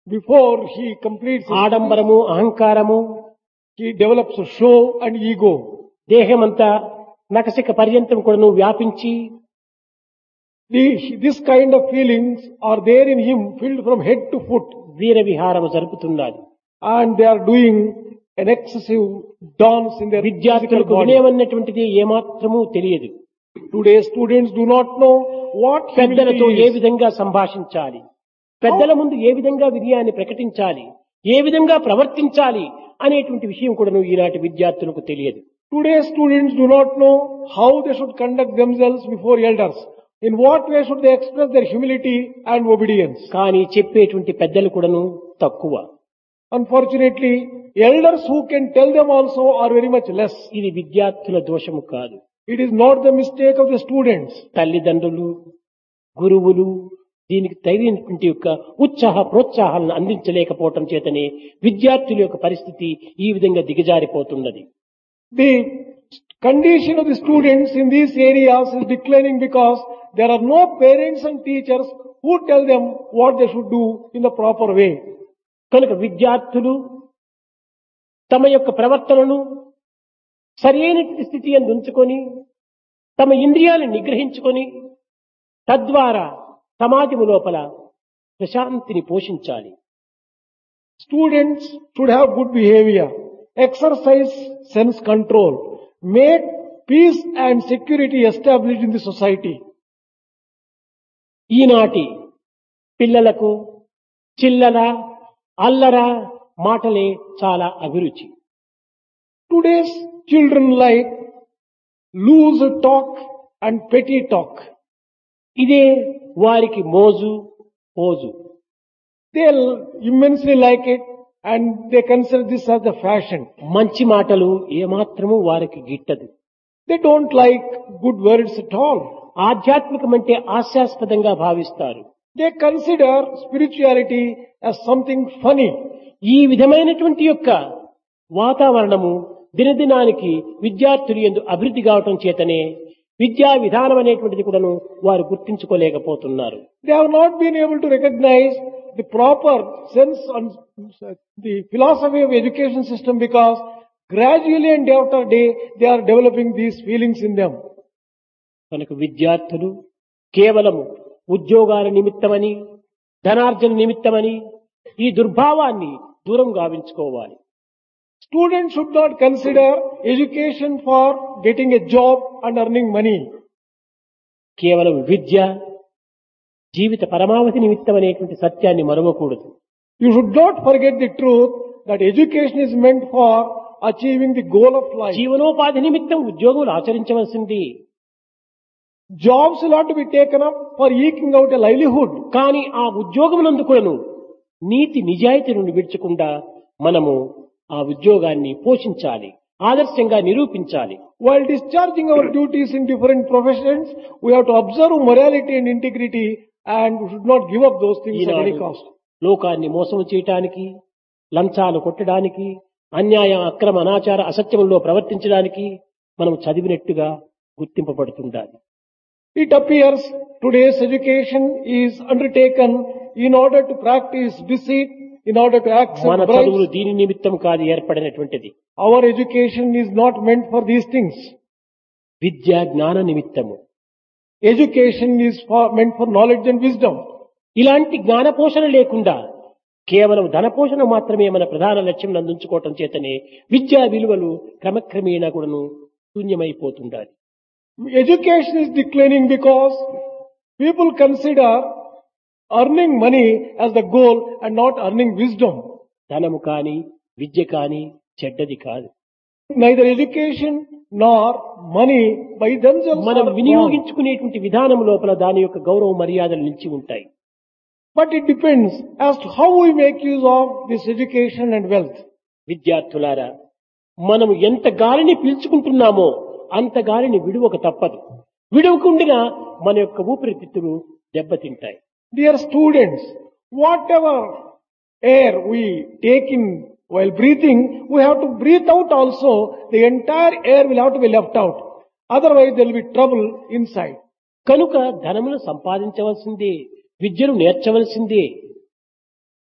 Before he completes his ఆడంబరము అహంకారము he develops a show and ego. దేహమంతా నకసిక పర్యంతం కూడాను వ్యాపించి The, this kind of feelings are there in him filled from head to foot Veera విహారము జరుపుతున్నది and they are doing an excessive dance in their physical విద్యార్థులకు body. వినయమన్నటువంటిది ఏమాత్రమూ తెలియదు Today students do not know what పెద్దలతో humility A is. విధంగా సంభాషించాలి పెద్దల ముందు ఏ విధంగా వినయాన్ని ప్రకటించాలి ఏ విధంగా ప్రవర్తించాలి అనేటువంటి విషయం కూడాను ఈనాటి విద్యార్థులకు తెలియదు Today students do not know how they should conduct themselves before elders. In what way should they express their humility and obedience? కానీ చెప్పేటువంటి పెద్దలు కూడాను తక్కువ Unfortunately, elders who can tell them also are very much less. ఇది విద్యార్థుల దోషము కాదు It is not the mistake of the students. తల్లిదండ్రులు గురువులు దీనికి తగినటువంటి యొక్క ఉత్సాహ ప్రోత్సాహాలను అందించలేకపోవటం చేతనే విద్యార్థుల యొక్క పరిస్థితి ఈ విధంగా దిగజారిపోతున్నది The condition of the students in these areas is declining because there are no parents and teachers who tell them what they should do in the proper way. కనుక విద్యార్థులు తమ యొక్క ప్రవర్తనను సరైన స్థితి అందు ఉంచుకొని తమ ఇంద్రియాలను నిగ్రహించుకొని తద్వారా సమాజము లోపల ప్రశాంతిని పోషించాలి Students should have good behavior, exercise sense control, make peace and security established in the society. ఈనాటి పిల్లలకు చిల్లల అల్లర మాటలే చాలా అభిరుచి Today's children like loose talk and petty talk. ఇదే వారికి మోజు పోజు They immensely like it and they consider this as the fashion. మంచి మాటలు ఏమాత్రము వారికి గిట్టదు They don't like good words at all. ఆధ్యాత్మికం అంటే హాస్యాస్పదంగా భావిస్తారు They consider spirituality as something funny. ఈ విధమైనటువంటి యొక్క వాతావరణము దినదినానికి విద్యార్థులు ఎందు అభివృద్ధి కావటం చేతనే విద్యా విధానం అనేటువంటిది కూడాను వారు గుర్తించుకోలేకపోతున్నారు They have not been able to recognize the proper sense and the philosophy of education system because gradually and day after day they are developing these feelings in them. కనుక విద్యార్థులు కేవలము ఉద్యోగాల నిమిత్తమని ధనార్జన నిమిత్తమని ఈ దుర్భావాన్ని దూరం గావించుకోవాలి Students should not consider education for getting a job and earning money. కేవలం విద్య జీవిత పరమావధి నిమిత్తం అనేటువంటి సత్యాన్ని మరవకూడదు You should not forget the truth that education is meant for achieving the goal of life. జీవనోపాధి నిమిత్తం ఉద్యోగములు ఆచరించవలసింది Jobs will have to be taken up for eking out a livelihood. కానీ ఆ ఉద్యోగమునందు కూడాను నీతి నిజాయితీ నుండి విడిచకుండా మనము ఆ ఉద్యోగాన్ని పోషించాలి ఆదర్శంగా నిరూపించాలి While discharging our duties in different professions, we have to observe morality and integrity and we should not give up those things at any Eenadu cost. లోకాన్ని మోసం చేయటానికి లంచాలు కొట్టడానికి అన్యాయ అక్రమ అనాచార అసత్యములో ప్రవర్తించడానికి మనం చదివినట్టుగా గుర్తింపబడుతుండాలి It appears today's education is undertaken in order to practice deceit, in order to accept మన చదువులు bribes. దీని నిమిత్తం కాదు ఏర్పడినటువంటిది Our education is not meant for these things. విద్య జ్ఞాన నిమిత్తము Education is for, meant for knowledge and wisdom. ఇలాంటి జ్ఞాన పోషణ లేకుండా కేవలం ధన పోషణ మాత్రమే మన ప్రధాన లక్ష్యం అందించుకోవటం చేతనే విద్యా విలువలు క్రమక్రమేణా కూడాను శూన్యమైపోతుండాలి Education is declining because people consider earning money as the goal and not earning wisdom. ధనము కాని విద్య కాని చెడ్డది కాదు Neither education nor money by themselves మనం are wrong. వినియోగించుకునేటువంటి విధానం లోపల దాని యొక్క గౌరవ మర్యాదలు నిలిచి ఉంటాయి But it depends as to how we make use of this education and wealth. విద్యార్థులారా మనం ఎంత గాలిని పీల్చుకుంటున్నామో అంత గాలిని విడువక తప్పదు విడవకుండిగా మన యొక్క ఊపిరితిత్తులు దెబ్బతింటాయి Dear students, whatever air we take in while breathing, we have to breathe out also. The entire air will have to be left out. Otherwise there will be trouble inside. కనుక ధనమును సంపాదించవలసిందే విద్యను నేర్చవలసిందే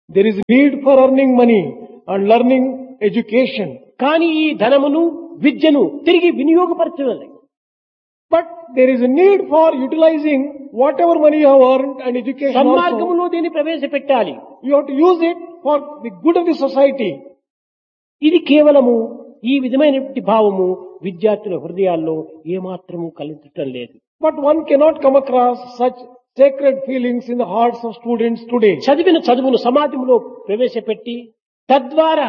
There is need for earning money and learning education. కానీ ఈ ధనమును విద్యను తిరిగి వినియోగపరచాలి But there is a need for utilizing whatever money you have earned and education also. సన్మార్గములో దీన్ని ప్రవేశపెట్టాలి You have to use it for the good of the society. ఇది కేవలము ఈ విధమైనటువంటి భావము విద్యార్థుల హృదయాల్లో ఏమాత్రము కలుగటం లేదు But one cannot come across such sacred feelings in the hearts of students today. చదివిన చదువును సమాజంలో ప్రవేశపెట్టి తద్వారా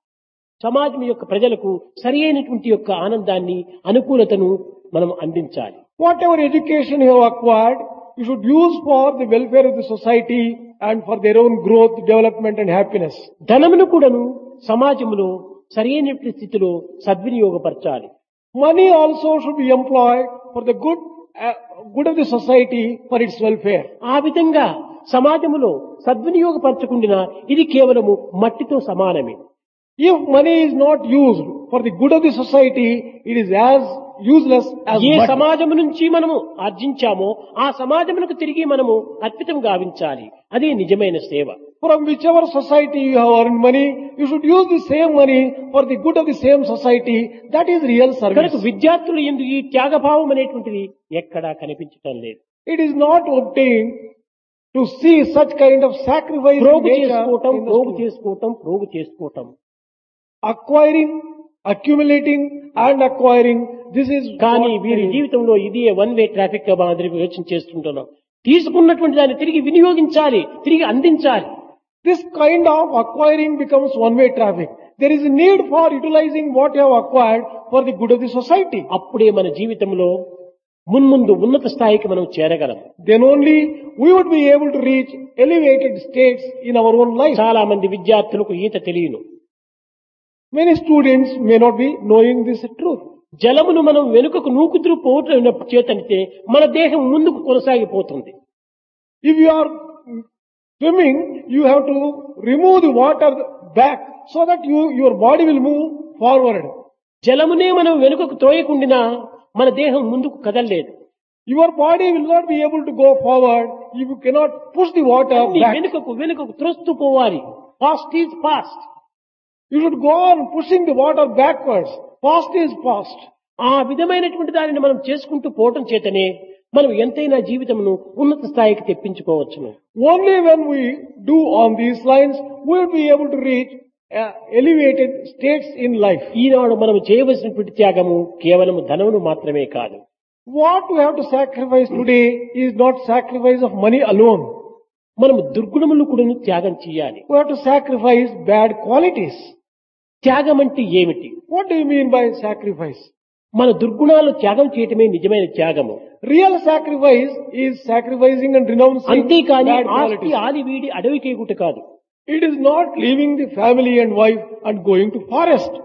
సమాజం యొక్క ప్రజలకు సరి అయినటువంటి యొక్క ఆనందాన్ని అనుకూలతను మనం అందించాలి Whatever education you have acquired, you should use for the welfare of the society and for their own growth, development and happiness. ధనమును కూడాను సమాజంలో సరి అయినటువంటి స్థితిలో సద్వినియోగపరచాలి Money also should be employed for the good, uh, good of the society for its welfare. ఆ విధంగా సమాజములో సద్వినియోగపరచకుండా ఇది కేవలము మట్టితో సమానమే If money is not used for the good of the society, it is as useless as A mud. సమాజం నుంచి మనము ఆర్జించామో ఆ సమాజమునకు తిరిగి మనము అర్పితం గావించాలి అదే నిజమైన సేవ From whichever society you have earned money, you should use the same money for the good of the same society. That is real కనుక service. విద్యార్థులు ఎందుకు ఈ త్యాగభావం అనేటువంటిది ఎక్కడా కనిపించటం లేదు It is not obtained to see such kind of sacrifice in ప్రోగు nature చేసుకోవటం in the ప్రోగు student. చేసుకోవటం ప్రోగు చేసుకోవటం acquiring, accumulating and acquiring. This is కానీ what వీరి they- జీవితంలో ఇది వన్ వే ట్రాఫిక్ గా మాదిరి యోచన చేస్తుంటున్నాం తీసుకున్నటువంటి దాన్ని తిరిగి వినియోగించాలి తిరిగి అందించాలి this kind of acquiring becomes one-way traffic. There is a need for utilizing what you have acquired for the good of the society. అప్పుడే మన జీవితంలో మున్ముందు ఉన్నత స్థాయికి మనం చేరగలం Then only we would be able to reach elevated states in our own life. చాలా మంది విద్యార్థులకు ఈత తెలియను Many students may not be knowing this truth. జలమును మనం వెనుకకు నూకుతూ పోవటం చేతనితే మన దేహం ముందుకు కొనసాగిపోతుంది If you are swimming, you have to remove the water back so that you, your body will move forward. జలమునే మనం వెనుకకు తోయకుండినా మన దేహం ముందుకు కదలలేదు Your body will not be able to go forward if you cannot push the water అన్ని back. వెనుకకు వెనుకకు త్రొస్తూ పోవాలి fast is fast You should go on pushing the water backwards. Fast is fast. ఆ విధమైనటువంటి దానిని మనం చేసుకుంటూ పోవటం చేతనే మనం ఎంతైనా జీవితమును ఉన్నత స్థాయికి తెప్పించుకోవచ్చును Only when we do on these lines, we will be able to reach uh, elevated states in life. ఈనాడు మనం చేయవలసినటువంటి త్యాగము కేవలం ధనమును మాత్రమే కాదు What we have to sacrifice today is not sacrifice of money alone. మనం దుర్గుణములు కూడా త్యాగం చేయాలి We have to sacrifice bad qualities. త్యాగం అంటే ఏమిటి What do you mean by sacrifice? మన దుర్గుణాలు త్యాగం చేయటమే నిజమైన త్యాగము Real sacrifice is sacrificing and renouncing అంతేకాని bad ఆస్తి qualities. ఆది వీడి అడవికేగుట కాదు It is not leaving the family and wife and going to forest.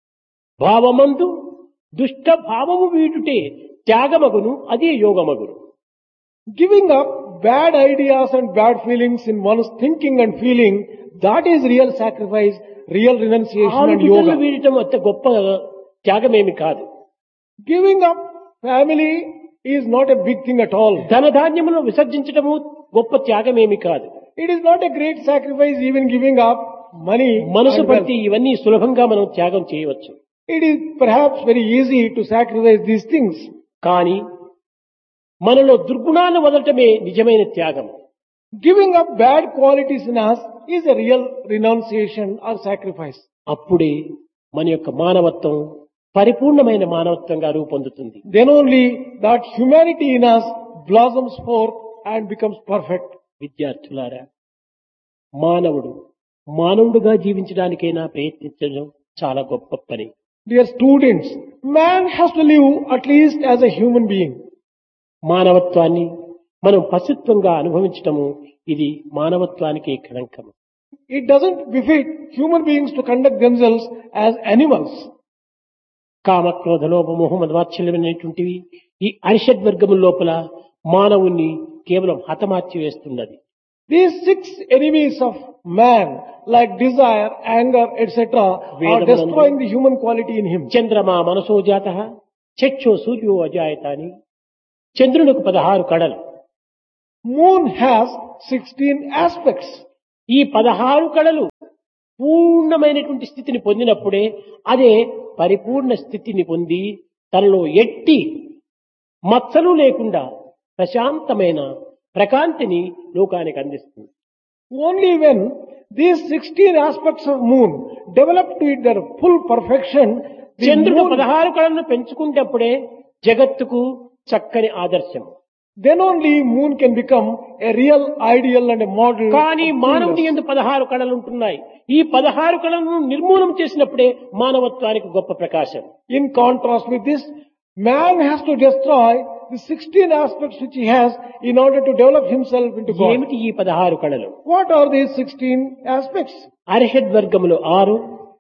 భావమందు దుష్ట భావము వీడుటే త్యాగమగును అదే యోగమగును Giving up bad ideas and bad feelings in one's thinking and feeling, that is real sacrifice, real renunciation ఆరు and బిడ్డలు yoga. వీడటం అంత గొప్ప త్యాగమేమి కాదు Giving up family is not a big thing at all. ధనధాన్యములను విసర్జించటము గొప్ప త్యాగమేమి కాదు It is not a great sacrifice even giving up money. మనసు and wealth. పడితే ఇవన్నీ సులభంగా మనం త్యాగం చేయవచ్చు It is perhaps very easy to sacrifice these things. కానీ మనలో దుర్గుణాలను వదలటమే నిజమైన త్యాగం Giving up bad qualities in us is a real renunciation or sacrifice. అప్పుడే మన యొక్క మానవత్వం పరిపూర్ణమైన మానవత్వంగా రూపొందుతుంది Then only that humanity in us blossoms forth and becomes perfect. విద్యార్థులారా మానవుడు మానవుడుగా జీవించడానికైనా ప్రయత్నించడం చాలా గొప్ప పని Dear students, man has to live at least as a human being. మానవత్వాన్ని మనం పశుత్వంగా అనుభవించటము ఇది మానవత్వానికి కళంకము It doesn't befit human beings to conduct themselves as animals. కామ క్రోధ లోభ మోహ మదవాత్సల్యమైనటువంటివి ఈ అరిషడ్ వర్గము లోపల మానవుణ్ణి కేవలం హతమార్చి వేస్తున్నది These six enemies of man, like desire, anger, etc., are Vedamandu. destroying the human quality in him. చంద్రమా మనసో జాత చక్షో సూర్యో అజాయత అని చంద్రునికి పదహారు కళలు Moon has 16 aspects. ఈ పదహారు కళలు పూర్ణమైనటువంటి స్థితిని పొందినప్పుడే అదే పరిపూర్ణ స్థితిని పొంది తనలో ఎట్టి మచ్చలు లేకుండా ప్రశాంతమైన ప్రకాంతిని లోకానికి అందిస్తుంది Only when these 16 aspects of moon develop to their full perfection, the చంద్రుడు moon, పదహారు కళలను పెంచుకుంటప్పుడే జగత్తుకు చక్కని ఆదర్శం then only moon can become a real ideal and a model. కానీ of మానవుడి coolness. ఎందు పదహారు కళలు ఉంటున్నాయి ఈ పదహారు కళలను నిర్మూలన చేసినప్పుడే మానవత్వానికి గొప్ప ప్రకాశం In contrast with this, man has to destroy the 16 aspects which he has in order to develop himself into God. ఏమిటి ఈ పదహారు కళలు What are these 16 aspects? అర్హద్ వర్గములు ఆరు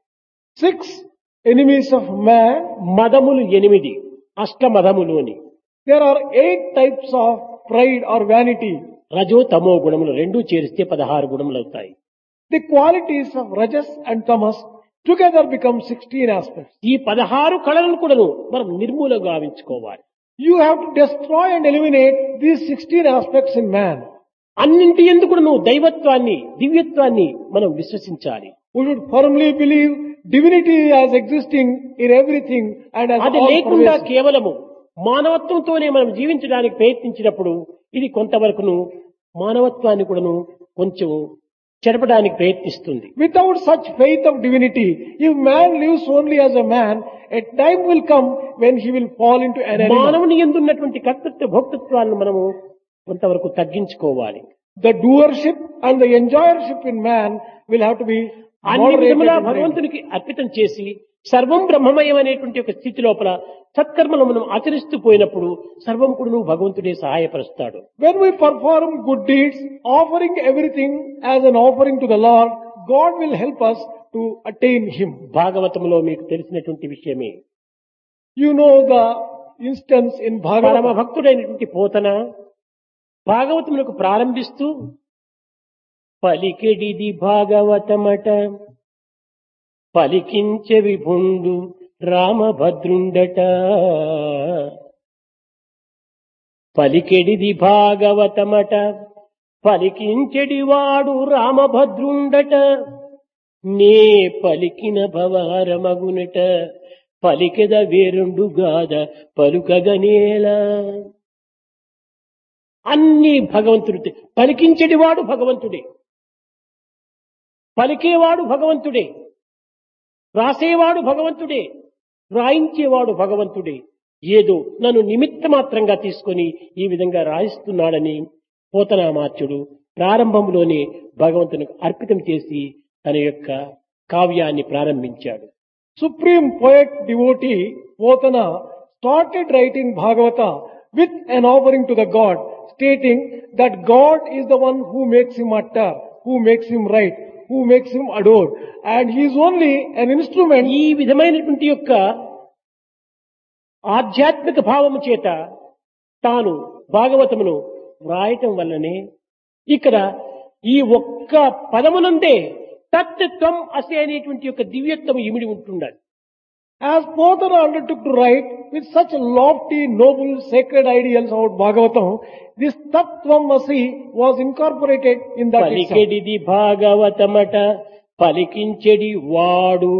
Six enemies of man. మదములు ఎనిమిది అష్టమదములు అని There are eight types of pride or vanity. రజో తమో గుణములు రెండూ చేరిస్తే పదహారు గుణములు అవుతాయి The qualities of rajas and tamas together become 16 aspects. ఈ పదహారు కళలను కూడాను మనం నిర్మూలంగా గావించుకోవాలి You have to destroy and eliminate these 16 aspects in man. అన్నింటి ఎందుకు నువ్వు దైవత్వాన్ని దివ్యత్వాన్ని మనం విశ్వసించాలి We should firmly believe divinity as existing in everything and as అది all లేకుండా pervasive. కేవలము మానవత్వంతోనే మనం జీవించడానికి ప్రయత్నించినప్పుడు ఇది కొంతవరకును మానవత్వాన్ని కూడాను కొంచెం చెరపడానికి ప్రయత్నిస్తుంది Without such faith of divinity, if man lives only as a man, a time will come when he will fall into an animal. మానవుని ఎందున్నటువంటి కర్తృత్వ భోక్తృత్వాలను మనము కొంతవరకు తగ్గించుకోవాలి The doership and the enjoyership in man will have to be అన్ని moderated విధములా and rein. భగవంతునికి అర్పితం చేసి సర్వం బ్రహ్మమయం అనేటువంటి ఒక స్థితి లోపల సత్కర్మలు మనం ఆచరిస్తూ పోయినప్పుడు సర్వం కూడా నువ్వు భగవంతుడే సహాయపరుస్తాడు When we perform good deeds, offering everything as an offering to the Lord, God will help us to attain Him. భాగవతంలో మీకు తెలిసినటువంటి విషయమే You know the instance in పరమ Bhagavad. భక్తుడైనటువంటి పోతన భాగవతములకు ప్రారంభిస్తూ పలికెడిది భాగవతమట పలికించె విభుండు రామభద్రుండట పలికెడిది భాగవతమట పలికించెడి వాడు రామభద్రుండట నే పలికిన భవారమగునట పలికెద వేరుండు గాద పలుకగనేలా అన్ని భగవంతుడి పలికించెడివాడు భగవంతుడే పలికేవాడు భగవంతుడే రాసేవాడు భగవంతుడే రాయించేవాడు భగవంతుడే ఏదో నన్ను నిమిత్త మాత్రంగా తీసుకొని ఈ విధంగా రాయిస్తున్నాడని పోతనామాత్యుడు ప్రారంభంలోనే భగవంతునికి అర్పితం చేసి తన యొక్క కావ్యాన్ని ప్రారంభించాడు Supreme poet devotee Potana started writing Bhagavata with an offering to the God, stating that God is the one who makes him utter, who makes him right, who makes him adore, and he is only an instrument. ఈ విధమైనటువంటి యొక్క ఆధ్యాత్మిక భావము చేత తాను భాగవతమును వ్రాయటం వల్లనే ఇక్కడ ఈ ఒక్క పదమునందే తత్వం అసే అనేటువంటి యొక్క దివ్యత్వం ఇమిడి ఉంటుండాలి As Potana undertook to write with such lofty, noble, sacred ideals about Bhagavatam, this Tattvamasi was incorporated in that itself. పలికెడిది భాగవతమట పలికించెడి వాడు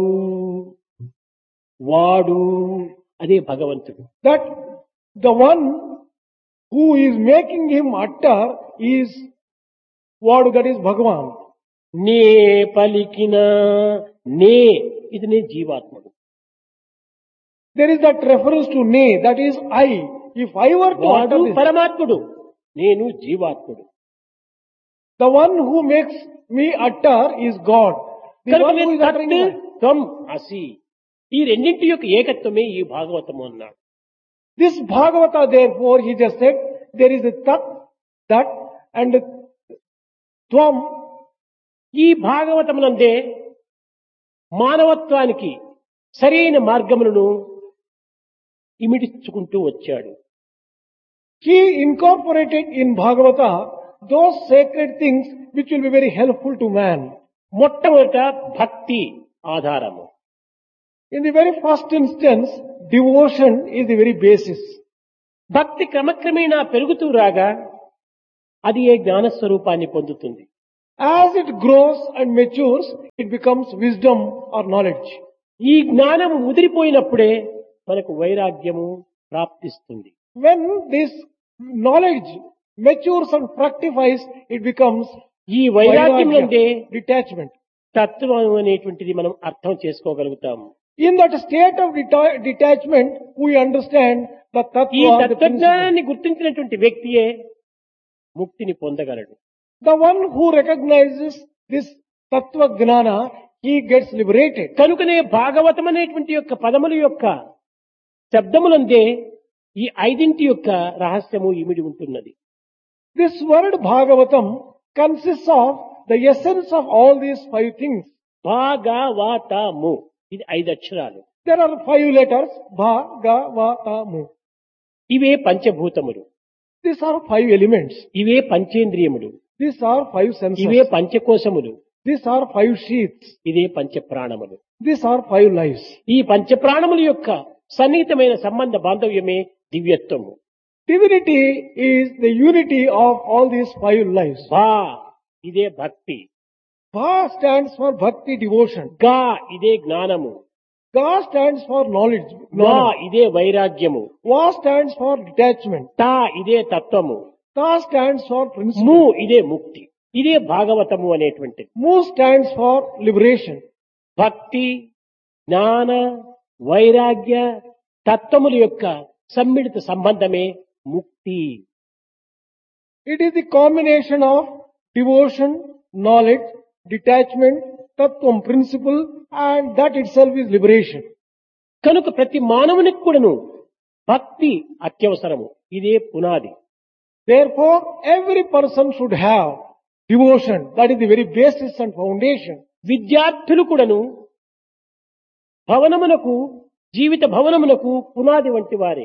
వాడు అదే భగవంతుడు that the one who is making him utter is what that is Bhagavan. నే పలికిన నే ఇది నే జీవాత్ముడు There is that reference to ne, that is I. If I were to వాడు utter this, పరమాత్ముడు నేను జీవాత్ముడు the one who makes me utter is God. The కనుక one who నేను is తత్ uttering is I. త్వం అసి ఈ రెండింటి యొక్క ఏకత్వమే ఈ భాగవతము అన్నాడు This Bhagavata, therefore, he just said, there is a tat, that, and a tvam. ఈ భాగవతమునందే మానవత్వానికి సరైన మార్గములను ఇమిడించుకుంటూ వచ్చాడు He incorporated in Bhagavata those sacred things which will be very helpful to man. మొట్టమొదట భక్తి ఆధారము In the very first instance, devotion is the very basis. భక్తి క్రమక్రమేణా పెరుగుతూ రాగా అది ఏ జ్ఞానస్వరూపాన్ని పొందుతుంది As it grows and matures, it becomes wisdom or knowledge. ఈ జ్ఞానము ముదిరిపోయినప్పుడే మనకు వైరాగ్యము ప్రాప్తిస్తుంది When this knowledge matures and fructifies, it becomes ఈ వైరాగ్యం నుండే vairagya, detachment. తత్వం అనేటువంటిది మనం అర్థం చేసుకోగలుగుతాము In that state of deta- detachment, we understand the ఈ tattva, the principle. తత్వజ్ఞానాన్ని గుర్తించినటువంటి వ్యక్తియే ముక్తిని పొందగలడు The one who recognizes this tattva gnana, he gets liberated. కనుకనే భాగవతం అనేటువంటి యొక్క పదముల యొక్క శబ్దములందే ఈ ఐదింటి యొక్క రహస్యము ఇమిడి ఉంటున్నది This word Bhagavatam consists of the essence of all these five things. భాగవతము ఇది ఐదు అక్షరాలు There are five letters, Bha, Ga, Va, Ta, Mu. ఇవే పంచభూతములు These are five elements. ఇవే పంచేంద్రియములు These are five senses. ఇవే పంచకోశములు These are five sheaths. ఇదే పంచప్రాణములు These are five lives. ఈ పంచప్రాణముల యొక్క సన్నిహితమైన సంబంధ బాంధవ్యమే దివ్యత్వము Divinity is the unity of all these five lives. భా ఇదే భక్తి Bha stands for bhakti devotion. గా ఇదే జ్ఞానము Ga stands for knowledge. వా Gnana. ఇదే వైరాగ్యము Va stands for detachment. తా ఇదే తత్వము Ta stands for ము principle. ఇదే ముక్తి ఇదే భాగవతము అనేటువంటిది Mu stands for liberation. భక్తి జ్ఞాన వైరాగ్య తత్వముల యొక్క సమ్మిళిత సంబంధమే ముక్తి It is the combination of devotion, knowledge, detachment, tattvam principle, and that itself is liberation. కనుక ప్రతి మానవునికి కూడాను భక్తి అత్యవసరము ఇదే పునాది Therefore, every person should have devotion. That is the very basis and foundation. విద్యార్థులు కూడాను భవనమునకు జీవిత భవనమునకు పునాది వంటి వారే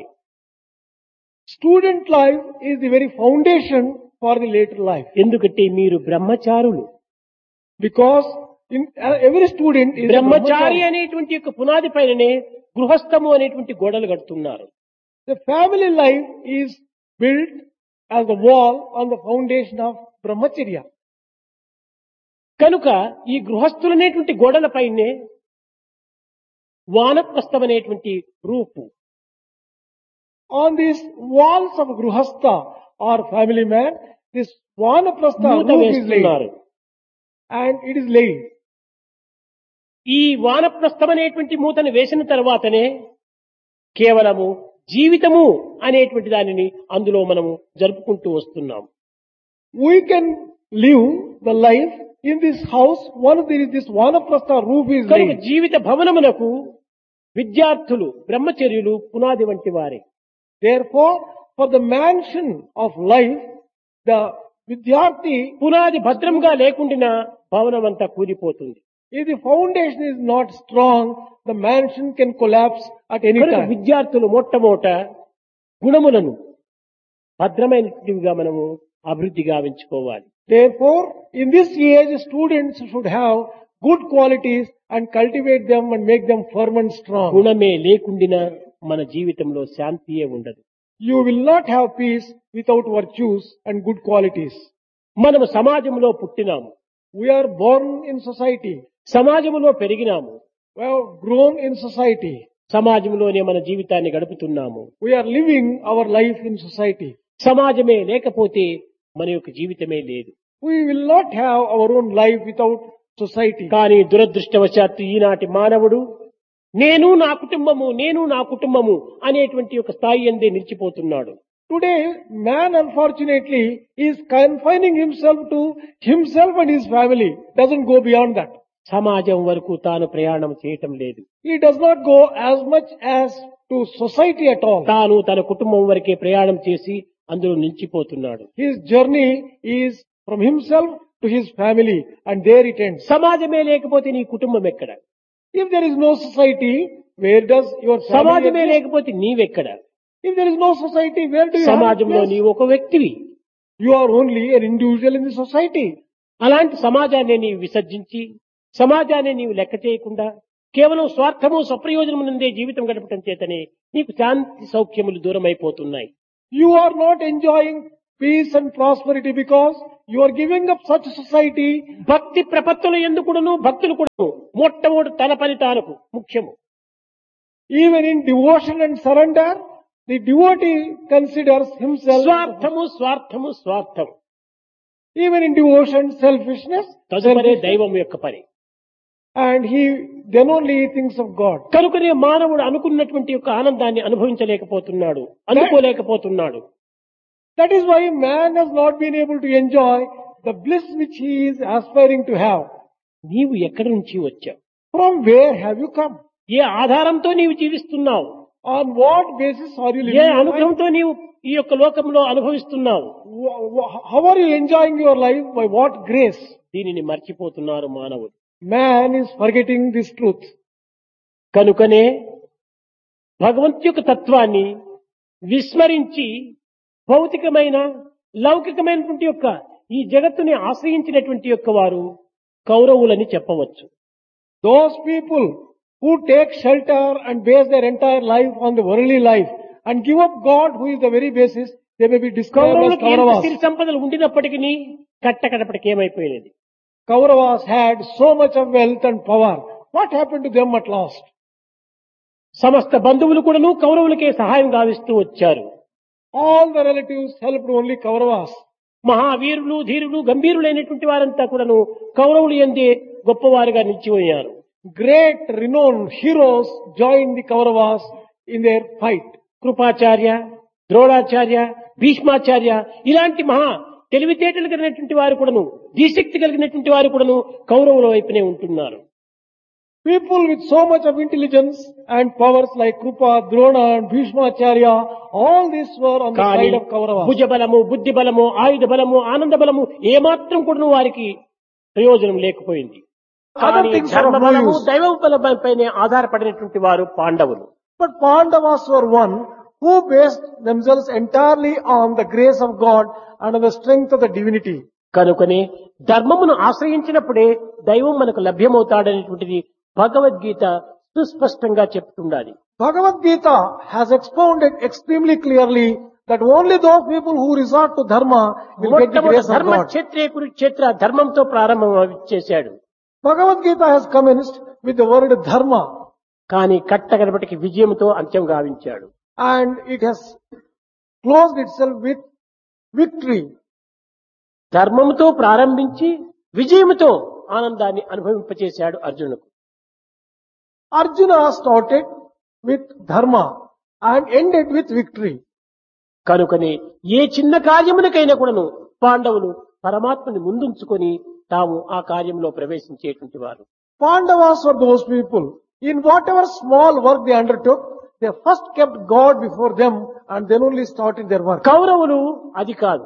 Student life is the very foundation for the later life. ఎందుకంటే మీరు బ్రహ్మచారులు Because in, uh, every student is a బ్రహ్మచారి brahmachari. అనేటువంటి యొక్క పునాది పైననే గృహస్థము అనేటువంటి గోడలు కడుతున్నారు The family life is built as a wall on the foundation of brahmacharya. కనుక ఈ గృహస్థులు అనేటువంటి గోడల పైనే వానప్రస్థం అనేటువంటి రూపు On these walls of Gruhastha or family man, this Vanaprastha మూత roof is laid. వేస్తున్నారు And it is laid. ఈ వానప్రస్థం అనేటువంటి మూతను వేసిన తర్వాతనే కేవలము జీవితము అనేటువంటి దానిని అందులో మనము జరుపుకుంటూ వస్తున్నాం We can live the life in this house once there is this Vanaprastha roof is కనుక laid. జీవిత భవనమునకు విద్యార్థులు బ్రహ్మచర్యులు పునాది వంటి వారే Therefore, for the mansion of life, the Vidyarthi, పునాది భద్రంగా లేకుండా భవనం అంతా కూలిపోతుంది if the foundation is not strong, the mansion can collapse at any కనుక time. విద్యార్థులు మొట్టమొదట గుణములను భద్రమైనటివిగా మనము అభివృద్ధి గావించుకోవాలి Therefore, in this age, students should have good qualities and cultivate them and make them firm and strong. గుణమే లేకుండినా మన జీవితంలో శాంతియే ఉండదు You will not have peace without virtues and good qualities. మనము సమాజంలో పుట్టినాము We are born in society. సమాజంలో పెరిగినాము We have grown in society. సమాజంలోనే మన జీవితాన్ని గడుపుతున్నాము We are living our life in society. సమాజమే లేకపోతే మన యొక్క జీవితమే లేదు We will not have our own life without society. కానీ దురదృష్టవశాత్తు ఈనాటి మానవుడు నేను నా కుటుంబము నేను నా కుటుంబము అనేటువంటి ఒక స్థాయి అందే నిలిచిపోతున్నాడు Today, man unfortunately is confining himself to himself and his family. Doesn't go beyond that. సమాజం వరకు తాను ప్రయాణం చేయటం లేదు He does not go as much as to society at all. తాను తన కుటుంబం వరకే ప్రయాణం చేసి అందులో నిలిచిపోతున్నాడు His journey is from himself to his family and there it ends. సమాజమే లేకపోతే నీ కుటుంబం ఎక్కడ If there is no society, where does your family సమాజమే exist? లేకపోతే నీవెక్కడ If there is no society, where do you have సమాజంలో place? నీవు ఒక వ్యక్తివి You are only an individual in the society. అలాంటి సమాజాన్ని నీవు విసర్జించి సమాజాన్ని నీవు లెక్క చేయకుండా కేవలం స్వార్థము స్వప్రయోజనము నుండే జీవితం గడపటం చేతనే నీకు శాంతి సౌఖ్యములు దూరం అయిపోతున్నాయి You are not enjoying peace and prosperity because you are giving up such a society. భక్తి ప్రపత్తుల ఎందుకుడును భక్తులు కూడా మొట్టమొదటి తన పని తానుకు ముఖ్యము Even in devotion and surrender, the devotee considers himself. స్వార్థము స్వార్థము స్వార్థము Even in devotion, selfishness, తదుపరే selfishness, దైవం యొక్క పని and he then only he thinks of God. కనుకనే మానవుడు అనుకున్నటువంటి యొక్క ఆనందాన్ని అనుభవించలేకపోతున్నాడు అందుకోలేకపోతున్నాడు That is why man has not been able to enjoy the bliss which he is aspiring to have. నీవు ఎక్కడి నుంచి వచ్చావు From where have you come? ఏ ఆధారంతో నీవు జీవిస్తున్నావు On what basis are you A living your life? అనుగ్రహంతో నీవు ఈ యొక్క లోకంలో అనుభవిస్తున్నావు Wh- wh- How are you enjoying your life? By what grace? దీనిని మర్చిపోతున్నారు మానవుడు Man is forgetting this truth. కనుకనే భగవంతు యొక్క తత్వాన్ని విస్మరించి భౌతికమైన లౌకికమైనటువంటి యొక్క ఈ జగత్తుని ఆశ్రయించినటువంటి యొక్క వారు కౌరవులని చెప్పవచ్చు Those people who take shelter and base their entire life on the worldly life and give up God who is the very basis, they may be described as కౌరవులకు ఎంత Kauravas. సిరి సంపదలు ఉండినప్పటికీ కట్టకడపటికి ఏమైపోయినది Kauravas had so much of wealth and power. What happened to them at last? సమస్త బంధువులు కూడాను కౌరవులకే సహాయం గావిస్తూ వచ్చారు All the relatives helped only Kauravas. మహావీరులు ధీరులు గంభీరులైనటువంటి వారంతా కూడాను కౌరవులు ఎందే గొప్పవారుగా నిలిచిపోయారు Great renowned heroes joined the Kauravas in their fight. Kripacharya Dronacharya Bhishmacharya ఇలాంటి మహా తెలివితేటలు కలిగినటువంటి వారు కూడాను దీశక్తి కలిగినటువంటి వారు కూడాను కౌరవుల వైపునే ఉంటున్నారు People with so much of intelligence and powers like Krupa, Drona and Bhishmacharya, all these were on the కానీ side of Kauravas. భుజ బలము బుద్ధి బలము ఆయుధ బలము ఆనంద బలము ఏమాత్రం కూడాను వారికి ప్రయోజనం లేకపోయింది Other కానీ things are of ధర్మ no బలము use. దైవ బలంపైనే ఆధారపడినటువంటి వారు పాండవులు But Pandavas were one who based themselves entirely on the grace of God and on the strength of the divinity. కనుకనే ధర్మమును ఆశ్రయించినప్పుడే దైవం మనకు లభ్యమవుతాడనేటువంటిది భగవద్గీత సుస్పష్టంగా చెప్తుండాలి Bhagavad Gita has expounded extremely clearly that only those people who resort to dharma will get the మొట్టమొదటి grace of ధర్మ God. క్షేత్రే Kurukshetra ధర్మంతో ప్రారంభం చేశాడు Bhagavad Gita has commenced with the word dharma కానీ కట్టగడపటికి విజయంతో అంత్యం గావించాడు and it has closed itself with victory. ధర్మంతో ప్రారంభించి విజయముతో ఆనందాన్ని అనుభవింపచేశాడు అర్జునుకు Arjuna started with dharma and ended with victory. కనుకనే ఏ చిన్న కార్యమునకైనా కూడాను పాండవులు పరమాత్మని ముందుంచుకొని తాము ఆ కార్యంలో ప్రవేశించేటువంటి వారు Pandavas were those people. In whatever small work they undertook, they first kept God before them and then only started their work. కౌరవులు అది కాదు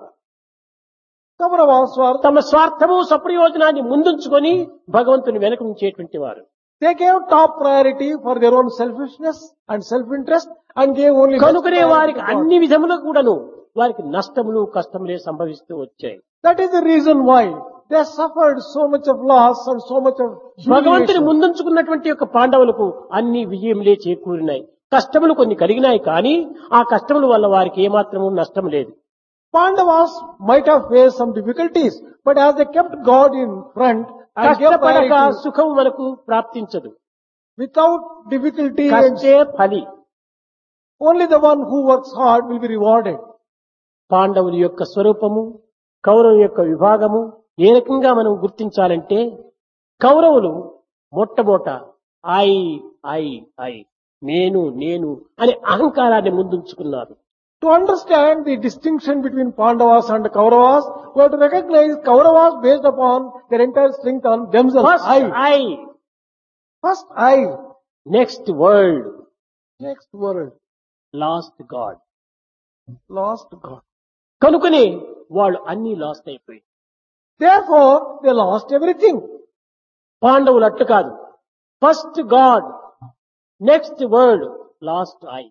Kauravas were, తమ స్వార్థము సప్రయోజనాన్ని ముందుంచుకొని భగవంతుని వెనక ఉంచేటువంటి వారు they gave top priority for their own selfishness and self-interest and gave only first కనుకనే priority వారికి to God. అన్ని విధములకు కూడాను వారికి నష్టములు కష్టములే సంభవిస్తూ వచ్చాయి That is the reason why they suffered so much of loss and so much of భగవంతుని humiliation. ముందుంచుకున్నటువంటి యొక్క పాండవులకు అన్ని విజయములే చేకూరినాయి కష్టములు కొన్ని కలిగినాయి కానీ ఆ కష్టముల వల్ల వారికి ఏమాత్రము నష్టం లేదు Pandavas might have faced some difficulties, but as they kept God in front and gave కష్టపడక priority, సుఖము మనకు ప్రాప్తించదు without difficulty, and కష్టే ఫలి only the one who works hard will be rewarded. పాండవుల యొక్క స్వరూపము కౌరవుల యొక్క విభాగము ఏ రకంగా మనం గుర్తించాలంటే కౌరవులు మొట్టమొదట ఐ ఐ ఐ నేను నేను అనే అహంకారాన్ని ముందుంచుకున్నారు To understand the distinction between Pandavas and Kauravas, we have to recognize Kauravas based upon their entire strength on themselves. First I. I First I. Next world Next world. Last God Lost God. కనుకనే వాళ్ళు అన్ని last అయిపోయి Therefore, they lost everything. పాండవులు అట్లు కాదు first God next world last I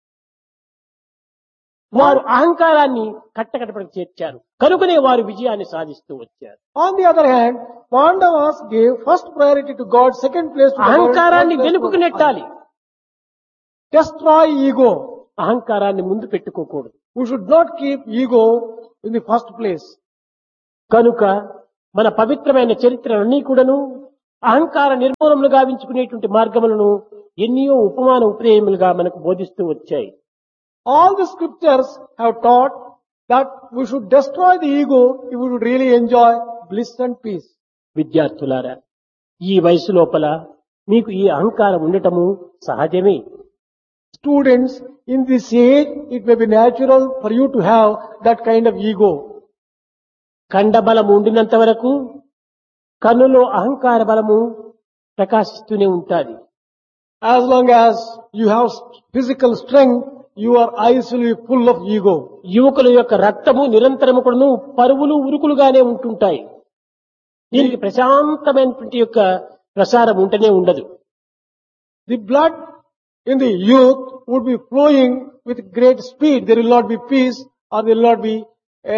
వారు అహంకారాన్ని కట్టకట్టపడికి చేర్చారు కనుకనే వారు విజయాన్ని సాధిస్తూ వచ్చారు On the other hand, Pandavas gave first priority to God, second place to the world, అహంకారాన్ని third place వెనుకకు to నెట్టాలి Destroy ego. అహంకారాన్ని ముందు పెట్టుకోకూడదు We should not keep ego in the first place. కనుక మన పవిత్రమైన చరిత్రలన్నీ కూడాను అహంకార నిర్మూలములు గావించుకునేటువంటి మార్గములను ఎన్నో ఉపమాన ఉపదేయములుగా మనకు బోధిస్తూ వచ్చాయి All the scriptures have taught that we should destroy the ego if we should really enjoy bliss and peace. విద్యార్థులారా ఈ వయసు లోపల మీకు ఈ అహంకారం ఉండటము సహజమే Students, in this age, it may be natural for you to have that kind of ego. కండబలము ఉండినంత వరకు కన్నులో అహంకార బలము ప్రకాశిస్తూనే ఉంటాది As long as you have physical strength, your eyes will be full of ego. యువకుల యొక్క రక్తము నిరంతరము కూడాను పరువులు ఉరుకులుగానే ఉంటుంటాయి దీనికి ప్రశాంతమైనటువంటి యొక్క ప్రసారం ఉంటనే ఉండదు The blood in the youth would be flowing with great speed. There will not be peace or there will not be a,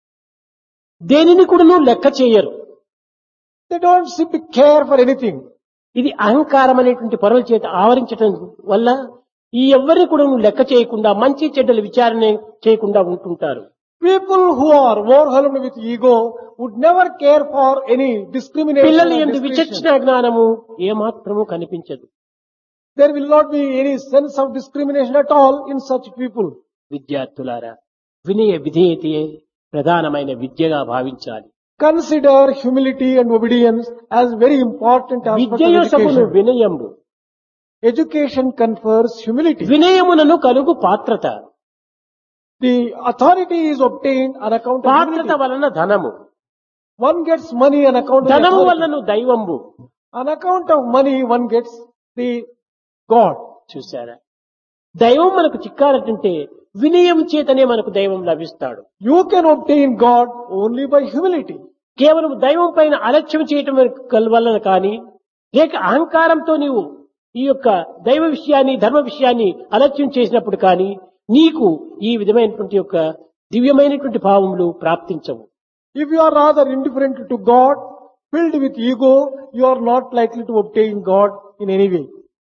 దేనిని కూడాను లెక్క చేయరు they don't simply care for anything. ఇది అహంకారం అనేటువంటి పొరల చేత ఆవరించడం వల్ల ఈ ఎవ్వరిని కూడా లెక్క చేయకుండా మంచి చెడ్డల విచారణ చేయకుండా ఉంటుంటారు People who are overwhelmed with ego would never care for any discrimination. పిల్లల or ఎందు discrimination. విచక్షణ జ్ఞానము ఏమాత్రము కనిపించదు There will not be any sense of discrimination at all in such people. విద్యార్థులారా వినయ విధేయతయే ప్రధానమైన విద్యగా భావించాలి Consider humility and obedience as very important aspects of విద్యయోసమును education. వినయంబు Education confers humility. వినయమునను కలుగు పాత్రత The authority is obtained on account of పాత్రత humility. వలన ధనము One gets money on account of the ధనము authority. వలన దైవంబు On account of money, one gets the God. చూశారా దైవం మనకు చిక్కాలంటే వినయం చేతనే మనకు దైవం లభిస్తాడు You can obtain God only by humility. కేవలం దైవం పైన అలక్ష్యం చేయటం కల్- వలన కానీ లేక అహంకారంతో నీవు ఈ యొక్క దైవ విషయాన్ని ధర్మ విషయాన్ని అలక్ష్యం చేసినప్పుడు కానీ నీకు ఈ విధమైనటువంటి యొక్క దివ్యమైనటువంటి భావములు ప్రాప్తించవు If you are rather indifferent to God, filled with ego, you are not likely to obtain God in any way.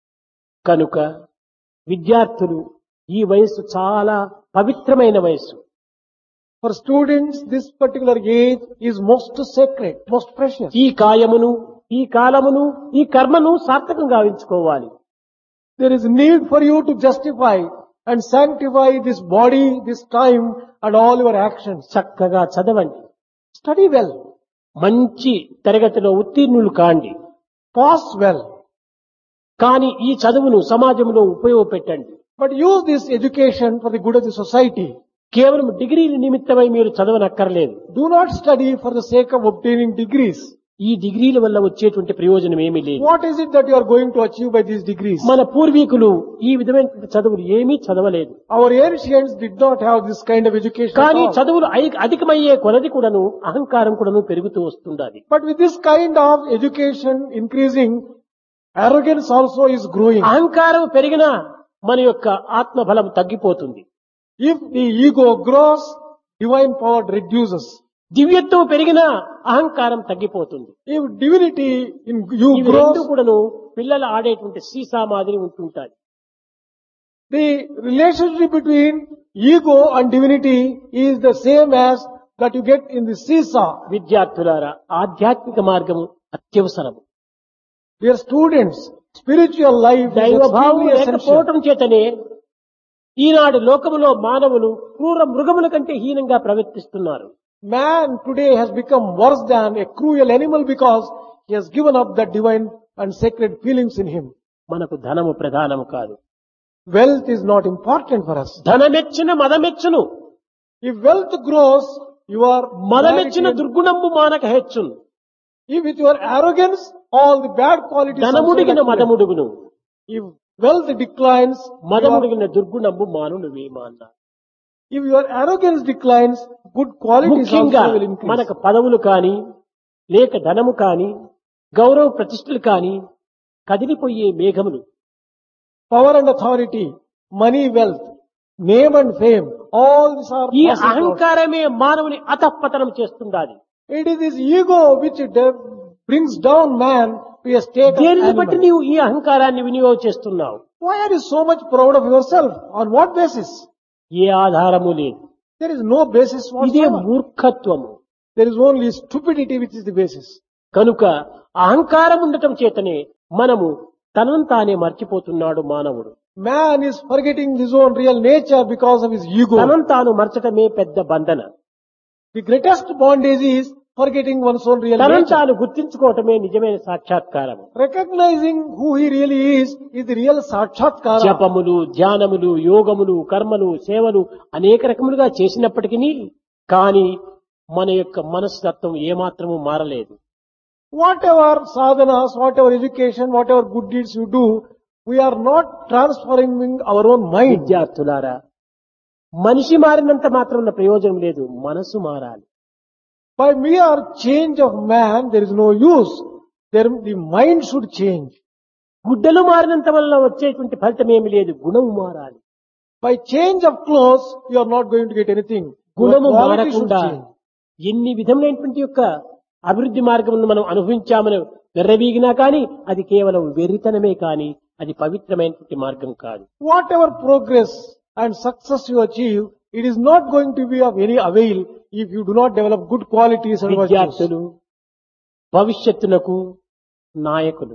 కనుక విద్యార్థులు ఈ వయస్సు చాలా పవిత్రమైన వయస్సు For students, this particular age is most sacred, most precious. ఈ కాయమును ఈ కాలమును ఈ కర్మను సార్థకం గావించుకోవాలి There is need for you to justify and sanctify this body, this time, and all your actions. చక్కగా చదవండి Study well, మంచి తరగతిలో ఉత్తీర్ణులు కాండి pass well, కానీ ఈ చదువును సమాజంలో ఉపయోగపెట్టండి but use this education for the good of the society. కేవలం డిగ్రీల నిమిత్తమై మీరు చదవనక్కర్లేదు Do not study for the sake of obtaining degrees. ఈ డిగ్రీల వల్ల వచ్చేటువంటి ప్రయోజనం ఏమీ లేదు What is it that you are going to achieve by these degrees? మన పూర్వీకులు ఈ విధమైనటువంటి చదువులు ఏమీ చదవలేదు Our ancients did not have this kind of education. at కానీ all. చదువులు అయి- అధికమయ్యే కొలది కూడాను అహంకారం కూడాను పెరుగుతూ వస్తుండాలి But with this kind of education increasing, arrogance also is growing. అహంకారం పెరిగినా మన యొక్క ఆత్మబలం తగ్గిపోతుంది If the ego grows, divine power reduces. దివ్యత్వం పెరిగినా అహంకారం తగ్గిపోతుంది If divinity in you ఇవి రెండు grows, కూడాను పిల్లలు ఆడేటువంటి సీసా మాదిరి ఉంటుంటాయి the relationship between ego and divinity is the same as that you get in the seesaw. విద్యార్థులారా ఆధ్యాత్మిక మార్గము అత్యవసరము Dear students, spiritual life is దైవభావం extremely essential. లేకపోవటం చేతనే ఈనాడు లోకములో మానవులు క్రూర మృగముల కంటే హీనంగా ప్రవర్తిస్తున్నారు Man today has become worse than a cruel animal because he has given up the divine and sacred feelings in him. మనకు ధనము ప్రధానము కాదు Wealth is not important for us. ధనమెచ్చిన మదమెచ్చును If wealth grows, you are మదమెచ్చిన vanity and- దుర్గుణంబు మానక హెచ్చును If with your arrogance, all the bad qualities also ధనముడిగిన accumulate. మదముడుగును If wealth declines, you are- మదముడిగిన దుర్గుణంబు మానును Vema అన్నారు if your arrogance declines, good qualities ముఖ్యంగా also will increase. మనకు పదవులు కాని లేక ధనము కాని గౌరవ ప్రతిష్టలు కాని కదిలిపోయే మేఘములు Power and authority, money, wealth, name and fame, all these are ఈ possible. అహంకారమే మానవుని అతఃపతనం చేస్తుండాలి It is this ego which de- brings down man to a state of దేనిని బట్టి animal. నీవు ఈ అహంకారాన్ని వినియోగం చేస్తున్నావు Why are you so much proud of yourself? On what basis? ఏ ఆధారము లేదు There is no basis ఇదే whatsoever. మూర్ఖత్వము There is only stupidity which is the basis. కనుక అహంకారం ఉండటం చేతనే మనము తనను తానే మర్చిపోతున్నాడు మానవుడు Man is forgetting his own real nature because of his ego. తనను తాను మర్చటమే పెద్ద బంధన The greatest bondage is forgetting one's own real తనను nature. తాను గుర్తించుకోవటమే నిజమైన సాక్షాత్కారము Recognizing who he really is is the real sakshatkara. జపములు ధ్యానములు యోగములు కర్మలు సేవలు అనేక రకములుగా చేసినప్పటికీ కానీ మన యొక్క మనస్తత్వం ఏమాత్రము మారలేదు Whatever sadhanas, whatever education, whatever good deeds you do, we are not transforming our own mind. విద్యార్థులారా మనిషి మారినంత మాత్రం ప్రయోజనం లేదు మనసు మారాలి By mere change of man, there is no use. There, the mind should change. గుడ్డలు మారినంత వల్ల వచ్చేటువంటి ఫలితం ఏమి లేదు గుణము మారాలి By change of clothes, you are not going to get anything. Your గుణము quality should మారకుండా change. ఎన్ని విధములైనటువంటి యొక్క అభివృద్ధి మార్గములను మనం అనుభవించామని వెర్రవీగినా కానీ అది కేవలం వెర్రితనమే కానీ అది పవిత్రమైనటువంటి మార్గం కాదు Whatever progress and success you achieve, it is not going to be of any avail if you do not develop good qualities and virtues. విద్యార్థులు భవిష్యత్తునకు నాయకులు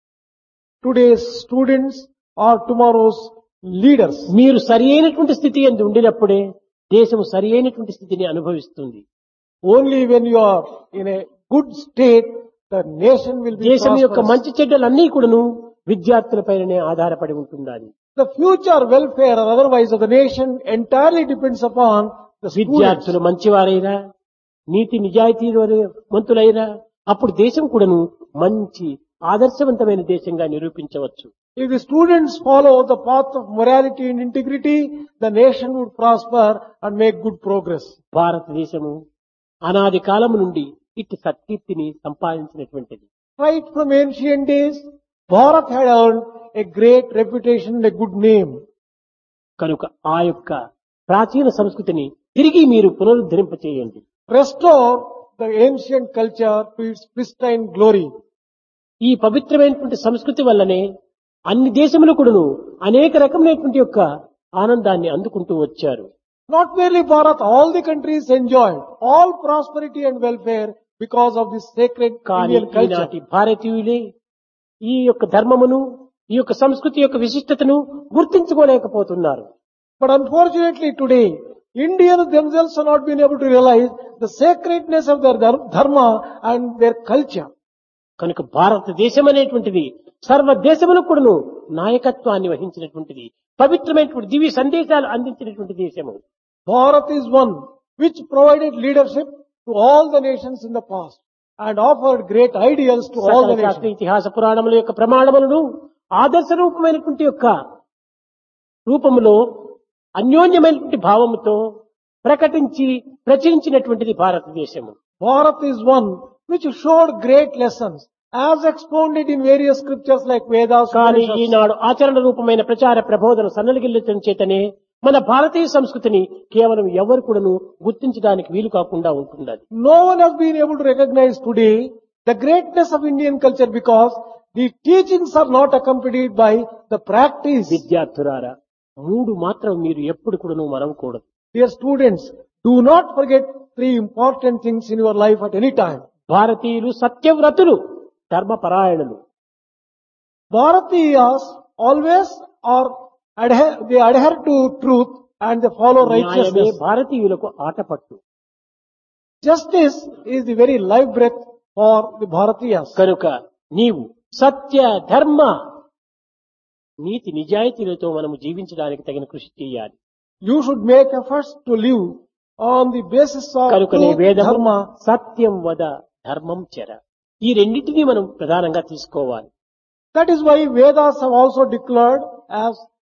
Today's students are tomorrow's leaders. మీరు సరి అయినటువంటి స్థితి ఎందు ఉండినప్పుడే దేశం సరి అయినటువంటి స్థితిని అనుభవిస్తుంది Only when you are in a good state, the nation will be దేశం యొక్క prosperous. మంచి చెడ్డలన్నీ కూడాను విద్యార్థులపైనే ఆధారపడి ఉంటున్నది The future welfare or otherwise of the nation entirely depends upon the students. విద్యార్థులు మంచివారైరా నీతి నిజాయితీ మంతులైరా అప్పుడు దేశం కూడాను మంచి ఆదర్శవంతమైన దేశంగా నిరూపించవచ్చు If the students follow the path of morality and integrity, the nation would prosper and make good progress. భారతదేశము అనాది కాలము నుండి ఇట్టి సత్కీర్తిని సంపాదించినటువంటిది Right from ancient days, Bharat had earned a great reputation and a good name. కనుక ఆ యొక్క ప్రాచీన సంస్కృతిని తిరిగి మీరు పునరుద్ధరింప చేయండి Restore the ancient culture to its pristine glory. ఈ పవిత్రమైనటువంటి సంస్కృతి వల్లనే అన్ని దేశములు కూడాను అనేక రకమైనటువంటి యొక్క ఆనందాన్ని అందుకుంటూ వచ్చారు Not merely Bharat, all the countries enjoyed all prosperity and welfare because of this sacred కానీ Indian culture. ఈనాటి భారతీయులే ఈ యొక్క ధర్మమును ఈ యొక్క సంస్కృతి యొక్క విశిష్టతను గుర్తించుకోలేకపోతున్నారు But unfortunately today, Indians themselves have not been able to realize the sacredness of their dhar- dharma and their culture. కనుక భారతదేశం అనేటువంటిది సర్వ దేశములకు కూడాను నాయకత్వాన్ని వహించినటువంటిది పవిత్రమైనటువంటి దివ్య సందేశాలు అందించినటువంటి దేశము Bharat is one which provided leadership to all the nations in the past and offered great ideals to all సకల the శాస్త్ర nations. ఇతిహాస పురాణముల యొక్క ప్రమాణములను ఆదర్శ రూపమైనటువంటి యొక్క రూపములో అన్యోన్యమైనటువంటి భావముతో ప్రకటించి ప్రచురించినటువంటిది భారతదేశము Bharat is one which showed great lessons as expounded in various scriptures like Vedas, కానీ Upanishads. ఈనాడు ఆచరణ రూపమైన ప్రచార ప్రబోధన సన్నగిల్లటం చేతనే మన భారతీయ సంస్కృతిని కేవలం ఎవరు కూడాను గుర్తించడానికి వీలు కాకుండా ఉంటున్నది No one has been able to recognize today the greatness of Indian culture because the teachings are not accompanied by the practice. విద్యార్థులారా మూడు మాత్రం మీరు ఎప్పుడు కూడాను మరవకూడదు Dear students, do not forget three important things in your life at any time. భారతీయులు సత్యవ్రతులు ధర్మపరాయణులు Bharatiyas always are adhere, they adhere to truth and they follow న్యాయమే righteousness. భారతీయులకు ఆటపట్టు Justice is the very life breath for the Bharatiyas. కనుక నీవు సత్య ధర్మ నీతి నిజాయితీలతో మనము జీవించడానికి తగిన కృషి చేయాలి You should make efforts to live on the basis of కనుకనే truth, వేదము dharma, సత్యం వద ధర్మం చెర ఈ రెండింటినీ మనం ప్రధానంగా తీసుకోవాలి That is why Vedas have also declared as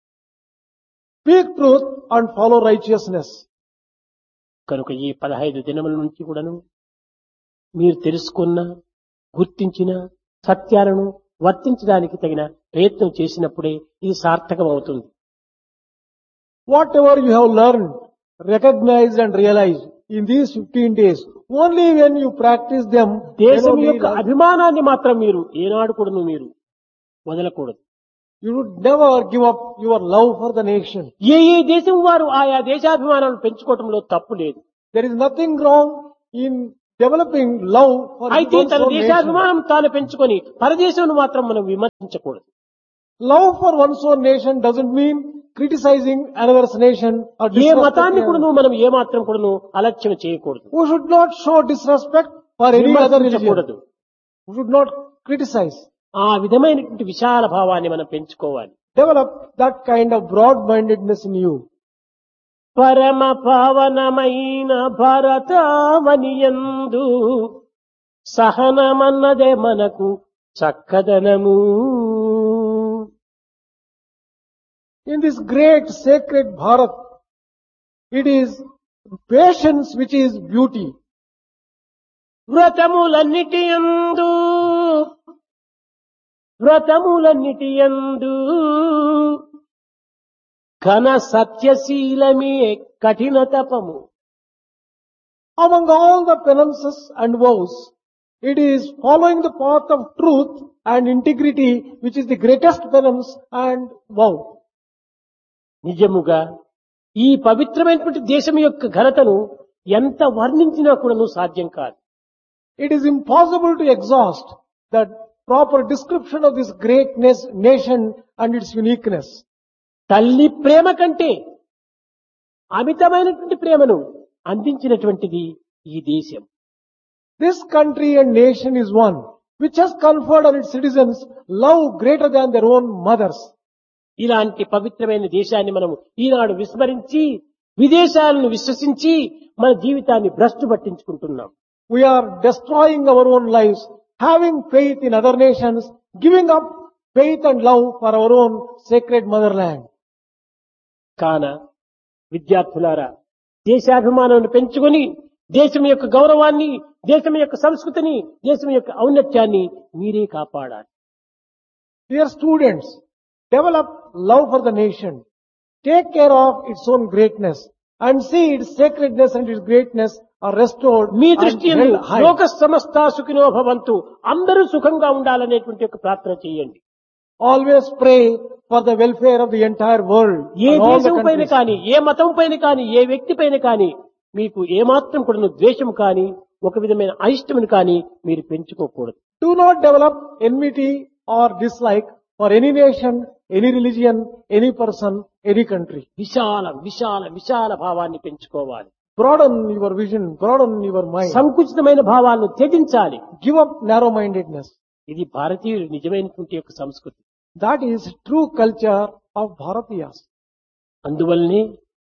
speak truth and follow righteousness. కనుక ఈ పదహైదు దినముల నుంచి కూడాను మీరు తెలుసుకున్న గుర్తించిన సత్యాలను వర్తించడానికి తగిన ప్రయత్నం చేసినప్పుడే ఇది సార్థకం అవుతుంది Whatever you have learned, recognized and realized in these 15 days, only when you practice them, then దేశం only యొక్క life- అభిమానాన్ని మాత్రం మీరు ఏనాడు కూడాను మీరు వదలకూడదు You would never give up your love for the nation. ఏ ఏ దేశం వారు ఆయా దేశాభిమానాలను పెంచుకోవటంలో తప్పు లేదు There is nothing wrong in developing love for అయితే one's తన own nation. దేశాభిమానం తాను పెంచుకొని పరదేశం మాత్రం మనం విమర్శించకూడదు Love for one's own nation doesn't mean criticizing another's nation or A disrespecting మతాన్ని another. కూడాను మనం ఏ మాత్రం కూడాను అలక్ష్యం చేయకూడదు We should not show disrespect for any other religion. విమర్శించకూడదు We should not criticize. ఆ విధమైనటువంటి విశాల భావాన్ని మనం పెంచుకోవాలి Develop that kind of broad-mindedness in you. పరమ పావనమైన భారతావనియందు సహనమన్నదే మనకు చక్కదనము In this great sacred Bharat, it is patience which is beauty. వ్రతములన్నిటి యందు వ్రతములన్నిటి యందు ఘన సత్యశీలమే కఠిన తపము Among all the penances and vows, it is following the path of truth and integrity which is the greatest penance and vow. నిజముగా ఈ పవిత్రమైనటువంటి దేశం యొక్క ఘనతను ఎంత వర్ణించినా కూడాను సాధ్యం కాదు It is impossible to exhaust the proper description of this greatness, nation and its uniqueness. తల్లి ప్రేమ కంటే అమితమైనటువంటి ప్రేమను అందించినటువంటిది ఈ దేశం This country and nation is one which has conferred on its citizens love greater than their own mothers. ఇలాంటి పవిత్రమైన దేశాన్ని మనం ఈనాడు విస్మరించి విదేశాలను విశ్వసించి మన జీవితాన్ని భ్రష్టు పట్టించుకుంటున్నాం We are destroying our own lives, having faith in other nations, giving up faith and love for our own sacred motherland. కాన విద్యార్థులారా దేశాభిమానాన్ని పెంచుకొని దేశం యొక్క గౌరవాన్ని దేశం యొక్క సంస్కృతిని దేశం యొక్క ఔన్నత్యాన్ని మీరే కాపాడాలి Dear students, develop love for the nation. Take care of its own greatness and see its sacredness and its greatness are restored me and దృష్టి held high. లోక సమస్త సుఖినో భవంతు అందరూ సుఖంగా ఉండాలనేటువంటి ఒక ప్రార్థన చేయండి Always pray for the welfare of the entire world. A and all the దేశం పైన countries. కానీ ఏ మతం పైన కానీ ఏ వ్యక్తి పైన కానీ మీకు ఏమాత్రం కూడా ద్వేషం కానీ ఒక విధమైన అయిష్టమును కానీ మీరు పెంచుకోకూడదు Do not develop enmity or dislike for any nation, any religion, any person, any country. విశాల విశాల విశాల భావాన్ని పెంచుకోవాలి Broaden your vision, broaden your mind. సంకుచితమైన భావాలను త్యజించాలి Give up narrow-mindedness. ఇది భారతీయులు నిజమైనటువంటి యొక్క సంస్కృతి That is true culture of Bharatiyas. అందువల్లనే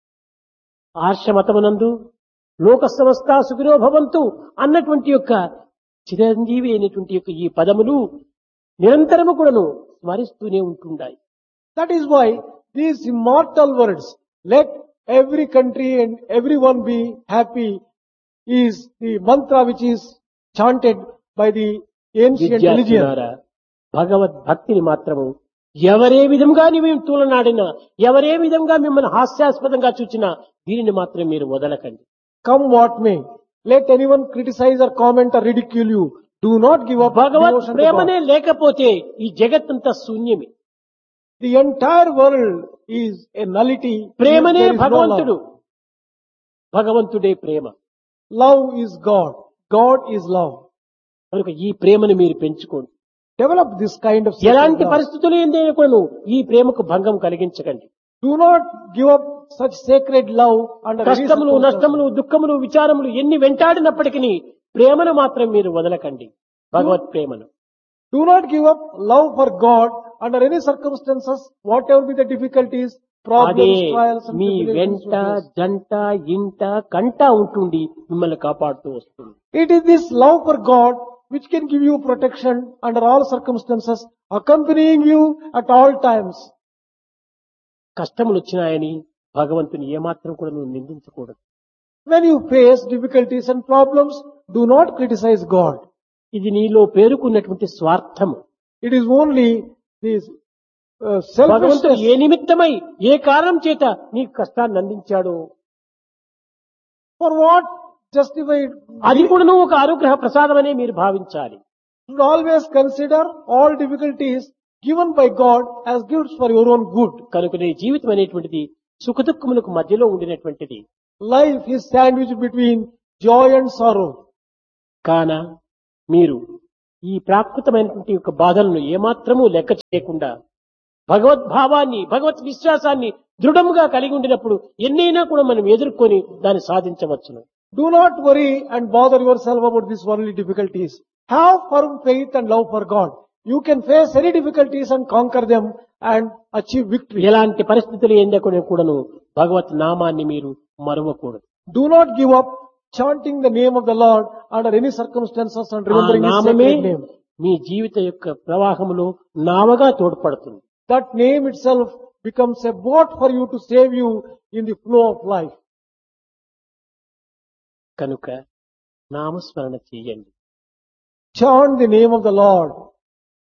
ఆర్షమతమునందు లోక సమస్త సుఖినో భవంతు అన్నటువంటి యొక్క చిరంజీవి అయినటువంటి యొక్క ఈ పదములు నిరంతరము కూడాను స్మరిస్తూనే ఉంటుండాయి That is why these immortal words, let every country and everyone be happy, is the mantra which is chanted by the ancient religion. విద్యార్థులారా భగవద్భక్తిని మాత్రము ఎవరే విధంగా మేము తూలనాడినా ఎవరే విధంగా మిమ్మల్ని హాస్యాస్పదంగా చూచినా దీనిని మాత్రం మీరు వదలకండి Come what may. Let anyone criticize or comment or ridicule you. Do not give up Bhagwat devotion to ప్రేమనే God. లేకపోతే ఈ జగత్తంతా శూన్యమే The entire world is a nullity. ప్రేమనే There is no భగవంతుడు love. భగవంతుడే ప్రేమ Love is God. God is love. కనుక ఈ ప్రేమను మీరు పెంచుకోండి Develop this kind of sacred ఎలాంటి love. పరిస్థితులు ఏందైనా కూడాను ఈ ప్రేమకు భంగం కలిగించకండి Do not give up such sacred love under any కష్టములు circumstances. నష్టములు దుఃఖములు విచారములు ఎన్ని వెంటాడినప్పటికీ ప్రేమను మాత్రం మీరు వదలకండి భగవత్ ప్రేమను Do not give up love for God under any circumstances, whatever be the difficulties, అదే problems, trials and me tribulations. వెంట you face. జంట ఇంట కంట ఉంటుండి మిమ్మల్ని కాపాడుతూ వస్తుంది It is this love for God which can give you protection under all circumstances, accompanying you at all times. కష్టములు వచ్చినాయని భగవంతుని ఏమాత్రం కూడా నువ్వు నిందించకూడదు When you face difficulties and problems, do not criticize God. ఇది నీలో పేరుకున్నటువంటి స్వార్థము It is only this uh, భగవంతుడు selfishness. ఏ నిమిత్తమై ఏ కారణం చేత నీకు కష్టాన్ని అందించాడు For what justified? అది కూడా నువ్వు ఒక అనుగ్రహ ప్రసాదమనే మీరు భావించాలి should always consider all difficulties given by God as gifts for your own good. కనుకనే జీవితం అనేటువంటిది సుఖదుఖములకు మధ్యలో ఉండినటువంటిది Life is sandwiched between joy and sorrow. కాన మీరు ఈ ప్రాకృతమైనటువంటి యొక్క బాధలను ఏమాత్రమూ లెక్క చేయకుండా భగవద్భావాన్ని భగవత్ విశ్వాసాన్ని దృఢముగా కలిగి ఉండినప్పుడు ఎన్నైనా కూడా మనం ఎదుర్కొని దాన్ని సాధించవచ్చును Do not worry and bother yourself about these worldly difficulties. Have firm faith and love for God. You can face any difficulties and conquer them and achieve victory. ఎలాంటి పరిస్థితులు ఏందకుండా కూడాను భగవత్ నామాన్ని మీరు మరవకూడదు Do not give up chanting the name of the Lord under any circumstances and ఆ remembering His నామమే sacred name. మీ జీవిత యొక్క ప్రవాహములో నావగా తోడ్పడుతుంది That name itself becomes a boat for you to save you in the flow of life. కనుక నామస్మరణ చేయండి Chant the name of the Lord.